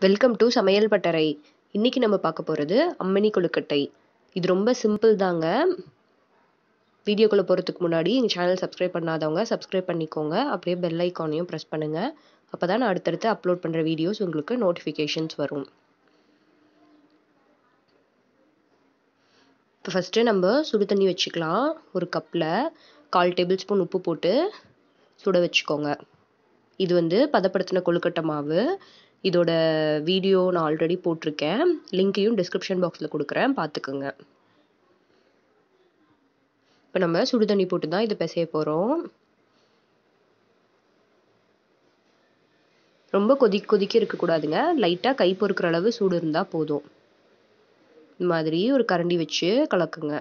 welcome to சமையல் பட்டறை இன்னைக்கு நம்ம பார்க்க போகிறது அம்மணி கொழுக்கட்டை இது ரொம்ப சிம்பிள் தாங்க வீடியோக்குள்ளே போகிறதுக்கு முன்னாடி எங்கள் சேனல் சப்ஸ்கிரைப் பண்ணாதவங்க சப்ஸ்கிரைப் பண்ணிக்கோங்க அப்படியே பெல் ஐக்கானையும் ப்ரெஸ் பண்ணுங்கள் அப்போ தான் நான் அடுத்தடுத்து அப்லோட் பண்ணுற வீடியோஸ் உங்களுக்கு நோட்டிஃபிகேஷன்ஸ் வரும் இப்போ ஃபஸ்ட்டு நம்ம சுடு தண்ணி வச்சுக்கலாம் ஒரு கப்பில் கால் டேபிள் ஸ்பூன் உப்பு போட்டு சுட வச்சுக்கோங்க இது வந்து பதப்படுத்தின கொழுக்கட்டை மாவு இதோட வீடியோ நான் ஆல்ரெடி போட்டிருக்கேன் லிங்க்கையும் டிஸ்கிரிப்ஷன் பாக்ஸில் கொடுக்குறேன் பார்த்துக்குங்க இப்போ நம்ம சுடு தண்ணி போட்டு தான் இதை பிசைய போகிறோம் ரொம்ப கொதி கொதிக்க இருக்கக்கூடாதுங்க லைட்டாக கை பொறுக்கிற அளவு சூடு இருந்தால் போதும் இந்த மாதிரி ஒரு கரண்டி வச்சு கலக்குங்க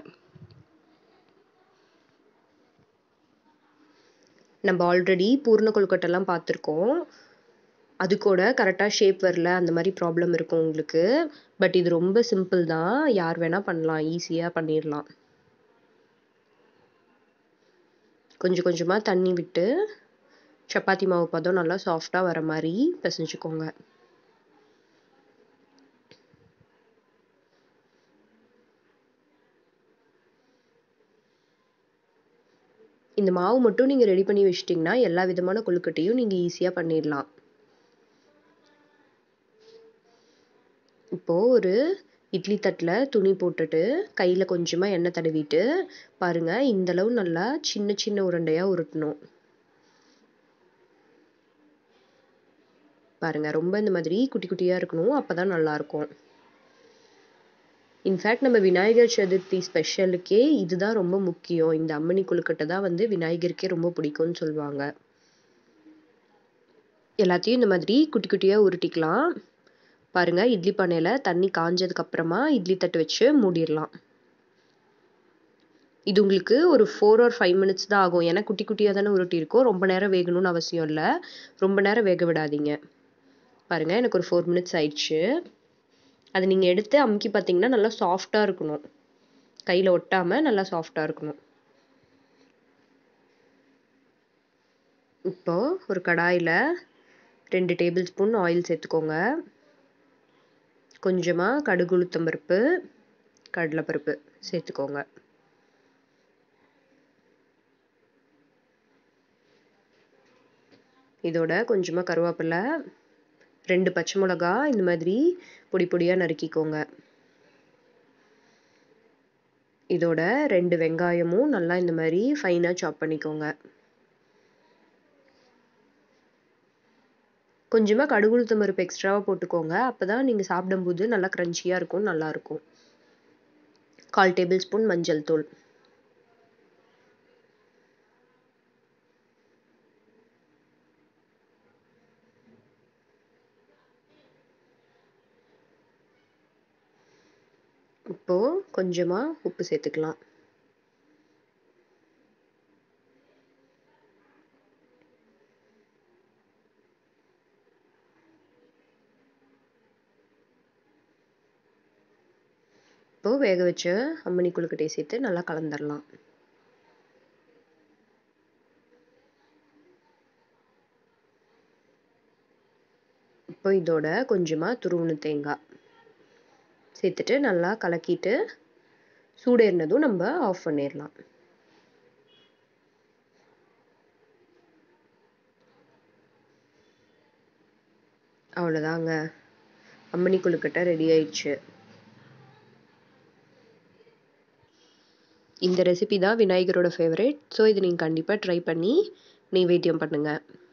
நம்ம ஆல்ரெடி பூர்ண கொழுக்கட்டெல்லாம் பார்த்துருக்கோம் அது கூட கரெக்டாக ஷேப் வரல அந்த மாதிரி ப்ராப்ளம் இருக்கும் உங்களுக்கு பட் இது ரொம்ப சிம்பிள் தான் யார் வேணால் பண்ணலாம் ஈஸியாக பண்ணிடலாம் கொஞ்சம் கொஞ்சமாக தண்ணி விட்டு சப்பாத்தி மாவு பதம் நல்லா சாஃப்டாக வர மாதிரி பிசைஞ்சுக்கோங்க இந்த மாவு மட்டும் நீங்கள் ரெடி பண்ணி வச்சிட்டிங்கன்னா எல்லா விதமான கொழுக்கட்டையும் நீங்கள் ஈஸியாக பண்ணிடலாம் இப்போது ஒரு இட்லி தட்டில் துணி போட்டுட்டு கையில் கொஞ்சமாக எண்ணெய் தடவிட்டு பாருங்கள் இந்தளவு நல்லா சின்ன சின்ன உருண்டையாக உருட்டணும் பாருங்கள் ரொம்ப இந்த மாதிரி குட்டி குட்டியாக இருக்கணும் அப்போ தான் நல்லாயிருக்கும் இன்ஃபேக்ட் நம்ம விநாயகர் சதுர்த்தி ஸ்பெஷலுக்கே இதுதான் ரொம்ப முக்கியம் இந்த அம்மணி கொழுக்கட்டை தான் வந்து விநாயகருக்கே ரொம்ப பிடிக்கும்னு சொல்லுவாங்க எல்லாத்தையும் இந்த மாதிரி குட்டி குட்டியாக உருட்டிக்கலாம் பாருங்கள் இட்லி பானையில் தண்ணி காஞ்சதுக்கு அப்புறமா இட்லி தட்டு வச்சு மூடிடலாம் இது உங்களுக்கு ஒரு ஃபோர் ஆர் ஃபைவ் மினிட்ஸ் தான் ஆகும் ஏன்னா குட்டி குட்டியாக தானே உருட்டியிருக்கோம் ரொம்ப நேரம் வேகணும்னு அவசியம் இல்லை ரொம்ப நேரம் வேக விடாதீங்க பாருங்கள் எனக்கு ஒரு ஃபோர் மினிட்ஸ் ஆயிடுச்சு அது நீங்கள் எடுத்து அமுக்கி பார்த்தீங்கன்னா நல்லா சாஃப்டாக இருக்கணும் கையில் ஒட்டாமல் நல்லா சாஃப்டாக இருக்கணும் இப்போது ஒரு கடாயில் ரெண்டு டேபிள் ஸ்பூன் ஆயில் சேர்த்துக்கோங்க கொஞ்சமாக கடுகு உளுத்தம்பருப்பு கடலைப்பருப்பு சேர்த்துக்கோங்க இதோட கொஞ்சமாக கருவேப்பிலை ரெண்டு பச்சை மிளகா இந்த மாதிரி பொடி பொடியாக நறுக்கிக்கோங்க இதோட ரெண்டு வெங்காயமும் நல்லா இந்த மாதிரி ஃபைனாக சாப் பண்ணிக்கோங்க கொஞ்சமாக கடுகுளுத்தம் பருப்பு எக்ஸ்ட்ராவாக போட்டுக்கோங்க அப்போ தான் நீங்கள் சாப்பிடும்போது நல்லா க்ரன்ச்சியாக இருக்கும் நல்லாயிருக்கும் கால் டேபிள் ஸ்பூன் மஞ்சள் தூள் இப்போது கொஞ்சமாக உப்பு சேர்த்துக்கலாம் இப்போது வேக வச்ச அம்மணி கொழுக்கட்டையை சேர்த்து நல்லா கலந்துடலாம் இப்போ இதோட கொஞ்சமாக துருவணு தேங்காய் சேர்த்துட்டு நல்லா கலக்கிட்டு சூடேறினதும் நம்ம ஆஃப் பண்ணிடலாம் அவ்வளோதாங்க அம்மணி கொழுக்கட்டை ரெடி ஆயிடுச்சு இந்த ரெசிபி தான் விநாயகரோட ஃபேவரட் ஸோ இது நீங்கள் கண்டிப்பாக ட்ரை பண்ணி நெய்வேத்தியம் பண்ணுங்கள்